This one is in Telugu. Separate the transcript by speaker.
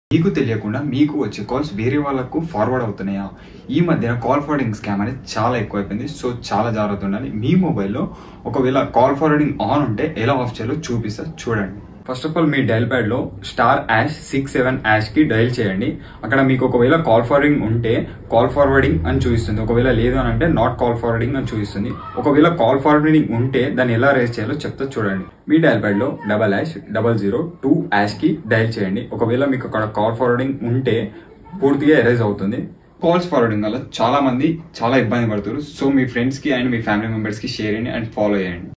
Speaker 1: మీకు తెలియకుండా మీకు వచ్చే కాల్స్ వేరే వాళ్ళకు ఫార్వర్డ్ అవుతున్నాయా ఈ మధ్యన కాల్ ఫార్వర్డింగ్ స్కామ్ అనేది చాలా ఎక్కువైపోయింది సో చాలా జాగ్రత్త ఉండాలి మీ మొబైల్లో ఒకవేళ కాల్ ఫార్వర్డింగ్ ఆన్ ఉంటే ఎలా ఆఫ్ చేయాలో చూపిస్తా చూడండి ఫస్ట్ ఆఫ్ ఆల్ మీ డైల్ ప్యాడ్ లో star hash six seven hash కి డైల్ చేయండి అక్కడ మీకు ఒకవేళ కాల్ ఫార్వర్డింగ్ ఉంటే కాల్ ఫార్వర్డింగ్ అని చూపిస్తుంది ఒకవేళ లేదు అని అంటే నాట్ కాల్ ఫార్వర్డింగ్ అని చూపిస్తుంది ఒకవేళ కాల్ ఫార్వర్డింగ్ ఉంటే దాన్ని ఎలా రేస్ చేయాలో చెప్తా చూడండి మీ డైల్ ప్యాడ్ లో double hash double zero two hash కి డైల్ చేయండి ఒకవేళ మీకు అక్కడ కాల్ ఫార్వర్డింగ్ ఉంటే పూర్తిగా ఎరేజ్ అవుతుంది కాల్స్ ఫార్వర్డింగ్ వల్ల చాలా మంది చాలా ఇబ్బంది పడుతారు సో మీ ఫ్రెండ్స్ కి అండ్ మీ ఫ్యామిలీ మెంబర్స్ కి షేర్ చేయండి అండ్ ఫాలో చేయండి